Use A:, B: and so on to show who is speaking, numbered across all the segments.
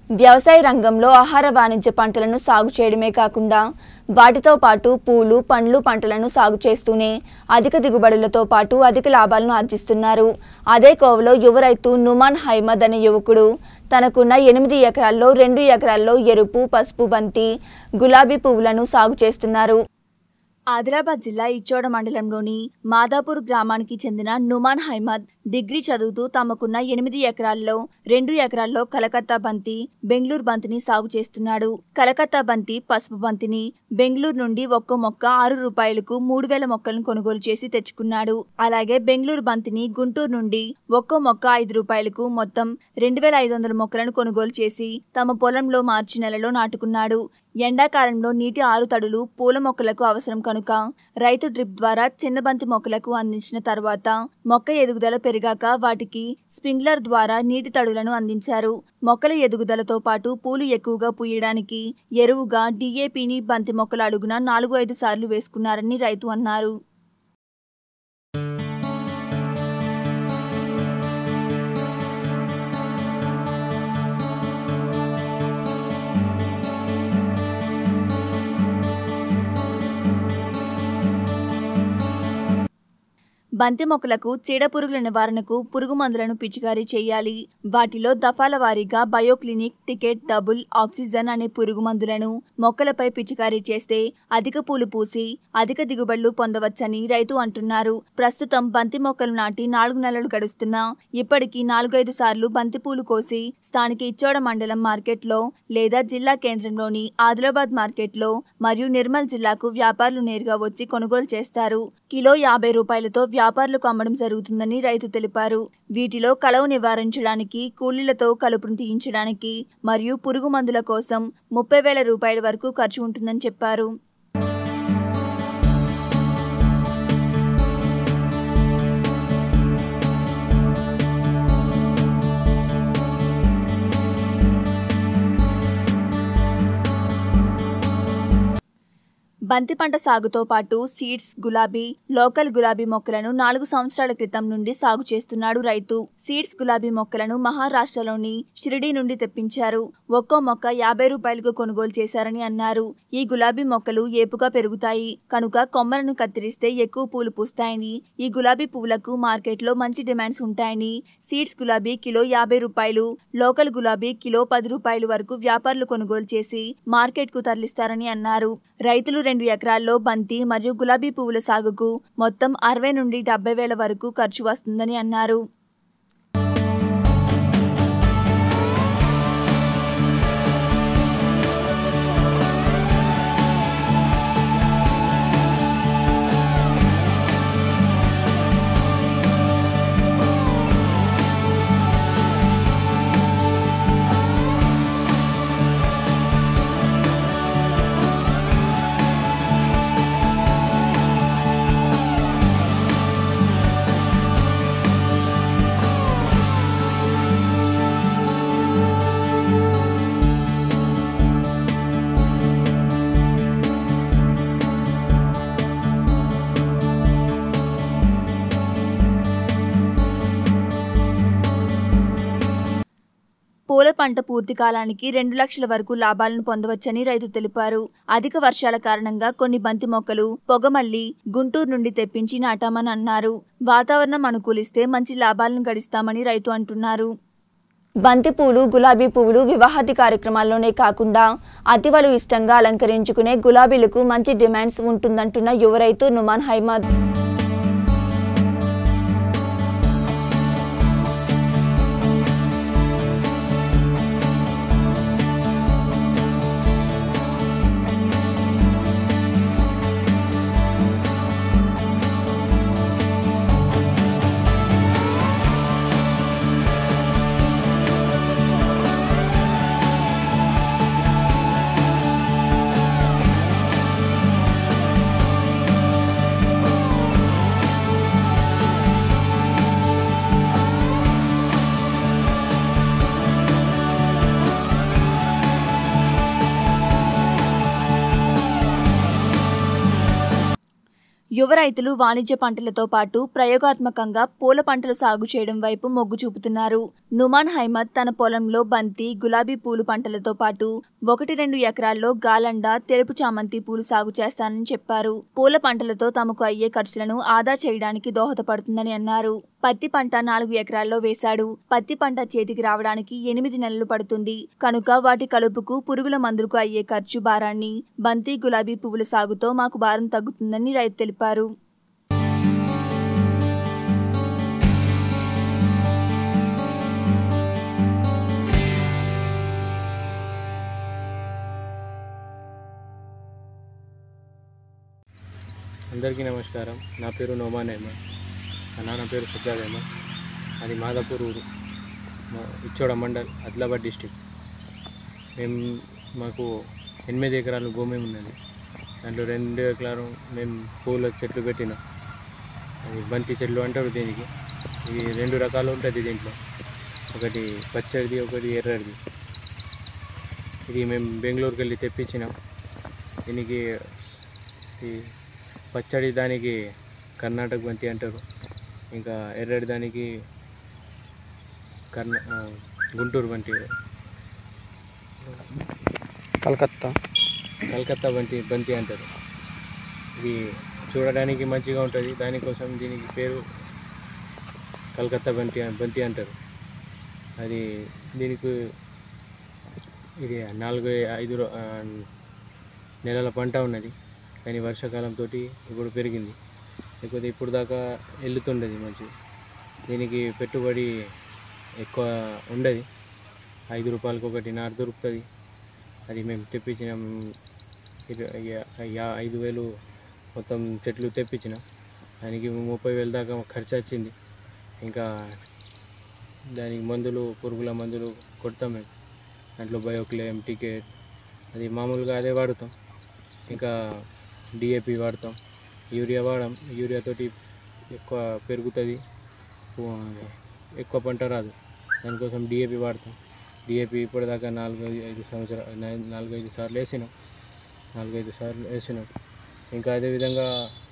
A: వ్యవసాయ రంగంలో ఆహార వాణిజ్య పంటలను సాగు చేయడమే కాకుండా వాటితో పాటు పూలు పండ్లు పంటలను సాగు చేస్తూనే అధిక దిగుబడులతో పాటు అధిక లాభాలను ఆర్జిస్తున్నారు అదే కోవలో యువ రైతు నుమాన్ హైమద్ అనే యువకుడు తనకున్న ఎనిమిది ఎకరాల్లో రెండు ఎకరాల్లో ఎరుపు పసుపు బంతి గులాబీ పువ్వులను సాగు చేస్తున్నారు ఆదిలాబాద్ జిల్లా ఇచ్చోడ మండలంలోని మాదాపూర్ గ్రామానికి చెందిన నుమాన్ హైమద్ డిగ్రీ చదువుతూ తమకున్న ఎనిమిది ఎకరాల్లో రెండు ఎకరాల్లో కలకత్తా బంతి బెంగళూరు బంతిని సాగు చేస్తున్నాడు కలకత్తా బంతి పసుపు బంతిని బెంగళూరు నుండి ఒక్కో మొక్క ఆరు రూపాయలకు మూడు వేల మొక్కలను కొనుగోలు చేసి తెచ్చుకున్నాడు అలాగే బెంగళూరు బంతిని గుంటూరు నుండి ఒక్కో మొక్క ఐదు రూపాయలకు మొత్తం రెండు వేల ఐదు వందల మొక్కలను కొనుగోలు చేసి తమ పొలంలో మార్చి నెలలో నాటుకున్నాడు ఎండాకాలంలో నీటి ఆరుతడులు పూల మొక్కలకు అవసరం కనుక రైతు డ్రిప్ ద్వారా చిన్న బంతి మొక్కలకు అందించిన తర్వాత మొక్క ఎదుగుదల పెరిగాక వాటికి స్ప్రింక్లర్ ద్వారా నీటి తడులను అందించారు మొక్కల ఎదుగుదలతో పాటు పూలు ఎక్కువగా పూయడానికి ఎరువుగా డీఏపీని బంతి మొక్కల అడుగున నాలుగు ఐదు సార్లు వేసుకున్నారని రైతు అన్నారు బంతి మొక్కలకు చీడపురుగుల నివారణకు పురుగు మందులను పిచికారీ చేయాలి వాటిలో దఫాల వారీగా బయోక్లినిక్ టికెట్ డబుల్ ఆక్సిజన్ అనే పురుగు మందులను మొక్కలపై పిచికారీ చేస్తే అధిక పూలు పూసి అధిక దిగుబడులు పొందవచ్చని రైతు అంటున్నారు ప్రస్తుతం బంతి మొక్కలు నాటి నాలుగు నెలలు గడుస్తున్నా ఇప్పటికీ నాలుగైదు సార్లు బంతి పూలు కోసి స్థానిక ఇచ్చోడ మండలం మార్కెట్లో లేదా జిల్లా కేంద్రంలోని ఆదిలాబాద్ మార్కెట్లో మరియు నిర్మల్ జిల్లాకు వ్యాపారులు నేరుగా వచ్చి కొనుగోలు చేస్తారు కిలో యాభై రూపాయలతో వ్యాపారులకు అమ్మడం జరుగుతుందని రైతు తెలిపారు వీటిలో కలవు నివారించడానికి కూలీలతో కలుపును తీయించడానికి మరియు పురుగు మందుల కోసం ముప్పై వేల రూపాయల వరకు ఖర్చు ఉంటుందని చెప్పారు బంతి పంట సాగుతో పాటు సీడ్స్ గులాబీ లోకల్ గులాబీ మొక్కలను నాలుగు సంవత్సరాల క్రితం నుండి సాగు చేస్తున్నాడు రైతు సీడ్స్ గులాబీ మొక్కలను మహారాష్ట్రలోని షిరిడీ నుండి తెప్పించారు ఒక్కో మొక్క యాభై రూపాయలకు కొనుగోలు చేశారని అన్నారు ఈ గులాబీ మొక్కలు ఏపుగా పెరుగుతాయి కనుక కొమ్మలను కత్తిరిస్తే ఎక్కువ పూలు పూస్తాయని ఈ గులాబీ పువ్వులకు మార్కెట్లో మంచి డిమాండ్స్ ఉంటాయని సీడ్స్ గులాబీ కిలో యాభై రూపాయలు లోకల్ గులాబీ కిలో పది రూపాయలు వరకు వ్యాపారులు కొనుగోలు చేసి మార్కెట్కు తరలిస్తారని అన్నారు రైతులు రెండు ఎకరాల్లో బంతి మరియు గులాబీ పువ్వుల సాగుకు మొత్తం అరవై నుండి డెబ్బై వేల వరకు ఖర్చు వస్తుందని అన్నారు పూల పంట పూర్తి కాలానికి రెండు లక్షల వరకు లాభాలను పొందవచ్చని రైతు తెలిపారు అధిక వర్షాల కారణంగా కొన్ని బంతి మొక్కలు పొగమల్లి గుంటూరు నుండి తెప్పించి నాటామని అన్నారు వాతావరణం అనుకూలిస్తే మంచి లాభాలను గడిస్తామని రైతు అంటున్నారు బంతి పూలు గులాబీ పువ్వులు వివాహాది కార్యక్రమాల్లోనే కాకుండా అతివలు ఇష్టంగా అలంకరించుకునే గులాబీలకు మంచి డిమాండ్స్ ఉంటుందంటున్న యువ రైతు నుమాన్ హైమద్ యువ రైతులు వాణిజ్య పంటలతో పాటు ప్రయోగాత్మకంగా పూల పంటలు సాగు చేయడం వైపు మొగ్గు చూపుతున్నారు నుమాన్ హైమద్ తన పొలంలో బంతి గులాబీ పూలు పంటలతో పాటు ఒకటి రెండు ఎకరాల్లో గాలండ తెలుపు చామంతి పూలు సాగు చేస్తానని చెప్పారు పూల పంటలతో తమకు అయ్యే ఖర్చులను ఆదా చేయడానికి దోహదపడుతుందని అన్నారు పత్తి పంట నాలుగు ఎకరాల్లో వేశాడు పత్తి పంట చేతికి రావడానికి ఎనిమిది నెలలు పడుతుంది కనుక వాటి కలుపుకు పురుగుల మందులకు అయ్యే ఖర్చు భారాన్ని బంతి గులాబీ పువ్వుల సాగుతో మాకు భారం తగ్గుతుందని రైతు తెలిపారు
B: అందరికీ నమస్కారం నా పేరు నోమాన్ అహ్మద్ మా నాన్న పేరు సజ్జాద్ అహ్మద్ అది మాదాపూర్ ఊరు మా ఇచ్చోడ మండల్ ఆదిలాబాద్ డిస్టిక్ మేము మాకు ఎనిమిది ఎకరాలు భూమి ఉన్నది దాంట్లో రెండు ఎకరాలు మేము పూల చెట్లు పెట్టినాం అది బంతి చెట్లు అంటారు దీనికి ఇది రెండు రకాలు ఉంటుంది దీంట్లో ఒకటి పచ్చడిది ఒకటి ఎర్రడిది ఇది మేము బెంగళూరుకి వెళ్ళి తెప్పించినాం దీనికి ఈ పచ్చడి దానికి కర్ణాటక బంతి అంటారు ఇంకా ఎర్రడి దానికి కర్ణ ఆ, గుంటూరు బంతి
C: కలకత్తా
B: కలకత్తా బంతి బంతి అంటారు ఇది చూడడానికి మంచిగా ఉంటుంది దానికోసం దీనికి పేరు కలకత్తా బంతి బంతి అంటారు అది దీనికి ఇది నాలుగు ఐదు రో- ఆ, నెలల పంట ఉన్నది కానీ వర్షాకాలంతో ఇప్పుడు పెరిగింది లేకపోతే ఇప్పుడు దాకా వెళ్తుండేది మంచి దీనికి పెట్టుబడి ఎక్కువ ఉండదు ఐదు రూపాయలకు ఒకటి నారు దొరుకుతుంది అది మేము తెప్పించినాం ఇరు- యా- యా- ఐదు వేలు మొత్తం చెట్లు తెప్పించినాం దానికి ముప్పై వేలు దాకా ఖర్చు వచ్చింది ఇంకా దానికి మందులు పురుగుల మందులు కొడతాం మేము దాంట్లో బయోక్లేమ్ టికెట్ అది మామూలుగా అదే వాడుతాం ఇంకా డిఏపి వాడతాం యూరియా వాడడం యూరియాతోటి ఎక్కువ పెరుగుతుంది ఎక్కువ పంట రాదు దానికోసం డిఏపి వాడతాం డిఏపి ఇప్పటిదాకా నాలుగు ఐదు సంవత్సరాలు నాలుగు ఐదు సార్లు వేసినాం నాలుగైదు సార్లు వేసినాం ఇంకా అదేవిధంగా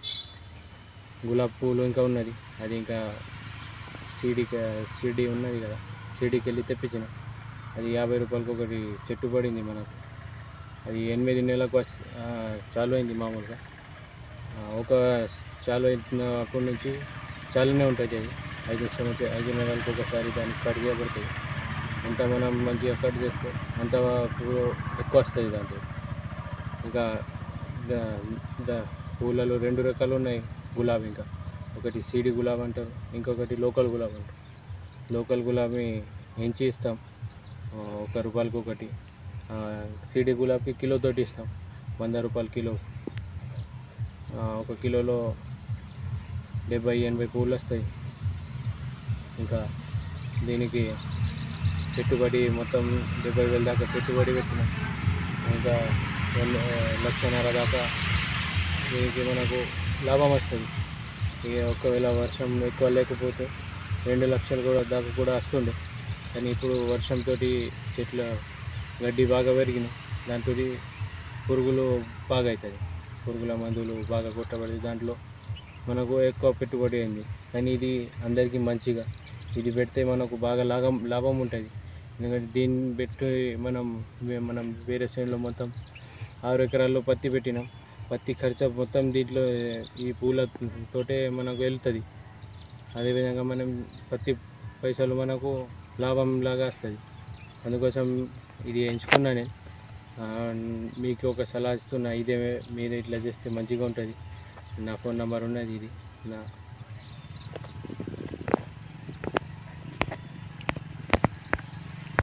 B: గులాబీ పువ్వులు ఇంకా ఉన్నది అది ఇంకా సీడీకి సీడీ ఉన్నది కదా సీడీకి వెళ్ళి తెప్పించిన అది యాభై రూపాయలకు ఒకటి చెట్టు పడింది మనకు అది ఎనిమిది నెలలకు వచ్చి ఆ, చాలు అయింది మామూలుగా ఆ, ఒక చాలు అయినప్పటి నుంచి చాలునే ఉంటుంది అది ఐదు సంవత్సరం ఐదు నెలలకు ఒకసారి దానికి కట్ చేయబడుతుంది ఎంత మనం మంచిగా కట్ చేస్తే అంత పువ్వు ఎక్కువ వస్తుంది దాంట్లో ఇంకా ద- ద- పూలలో రెండు రకాలు ఉన్నాయి గులాబీ ఇంకా ఒకటి సీడి గులాబీ అంటారు ఇంకొకటి లోకల్ గులాబీ అంటారు లోకల్ గులాబీ ఎంచి ఇస్తాం ఆ, ఒక రూపాయలకి ఒకటి ఆ, సీడి గులాబీ కిలోతోటి ఇస్తాం వంద రూపాయలు కిలో ఆ, ఒక కిలోలో డెబ్బై ఎనభై పువ్వులు వస్తాయి ఇంకా దీనికి పెట్టుబడి మొత్తం డెబ్బై వేల దాకా పెట్టుబడి పెట్టినాం ఇంకా వన్ లక్షన్నర దాకా దీనికి మనకు లాభం వస్తుంది ఇక ఒకవేళ వర్షం ఎక్కువ లేకపోతే రెండు లక్షలు కూడా దాకా కూడా వస్తుండే కానీ ఇప్పుడు వర్షంతో చెట్ల గడ్డి బాగా పెరిగినాయి దాంతో పురుగులు బాగా అవుతుంది పురుగుల మందులు బాగా కొట్టబడి దాంట్లో మనకు ఎక్కువ పెట్టుబడి అయింది కానీ ఇది అందరికీ మంచిగా ఇది పెడితే మనకు బాగా లాభం లాభం ఉంటుంది ఎందుకంటే దీన్ని పెట్టి మనం వే- మనం వేరే చేనులో మొత్తం ఆరు ఎకరాల్లో పత్తి పెట్టినాం పత్తి ఖర్చు మొత్తం దీంట్లో ఈ పూల తోటే మనకు వెళ్తుంది అదేవిధంగా మనం పత్తి పైసలు మనకు లాభం లాగా వస్తుంది అందుకోసం ఇది ఎంచుకున్నా నేను ఆ, మీకు ఒక సలహా ఇస్తున్నా ఇదే మీరు ఇట్లా చేస్తే మంచిగా ఉంటుంది నా ఫోన్ నెంబర్ ఉన్నది ఇది నా